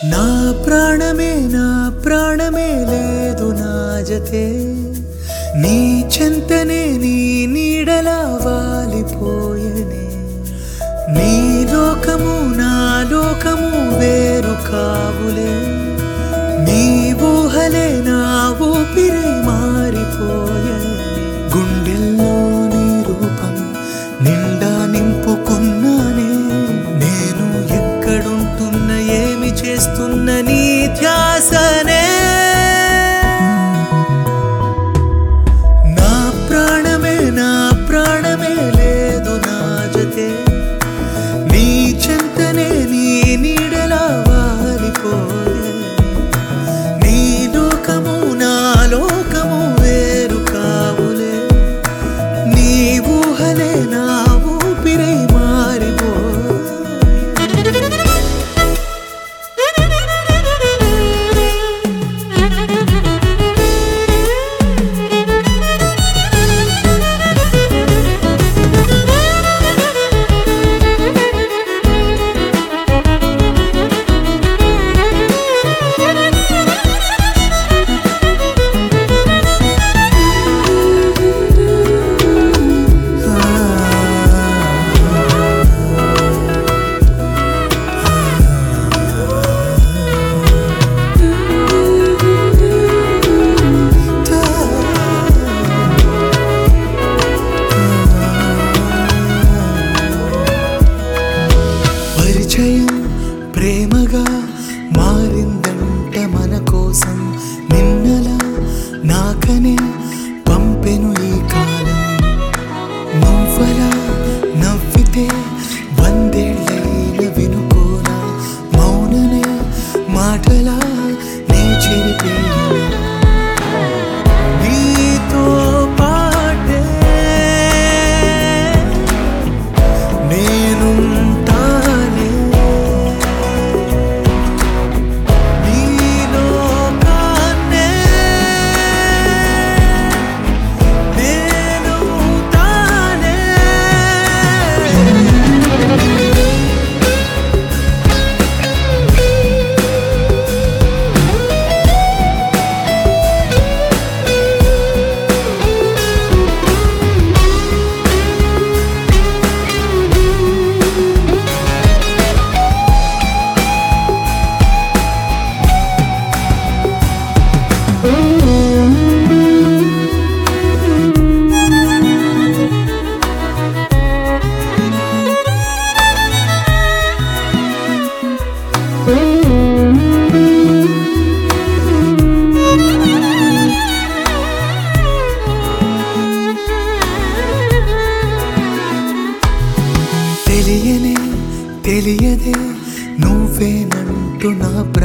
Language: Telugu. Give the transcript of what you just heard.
నా ప్రాణమే నా ప్రాణమే లేదు నా జతే నీ చెంతనే నీ నీడలా వాలిపోయనే నీ లోకము నా లోకము వేరు కావులే నీ ఊహలే నా ఊపిరి మారిపోయనే గుండెల్లో నీ రూపం నిండా నింపుకున్నానే నేను ఎక్కడుంటున్న ఏమి చేస్తున్న నీ ధ్యాసనే నా ప్రాణమే నా ప్రాణమే లేదు నా జతే నీ చెంతనే నీ నీడలా వాలిపోయే నీ లోకము నా లోకము వేరు కావులే నీ ఊహలే నా ఊపిరై మారిపో పరిచయం ప్రేమగా మారిందంట మన కోసం నిన్నలా నాకనే పంపెను ఈ కాలం నువ్వలా నవ్వితే వందేళ్ళైన వినుకోనా మౌననే మాటలా నే చెరిపేనా నీతో పాటే నేనుంటానే నీలో కానే నేను తానే తెలియనే తెలియదే నువ్వేనంటూ నా ప్ర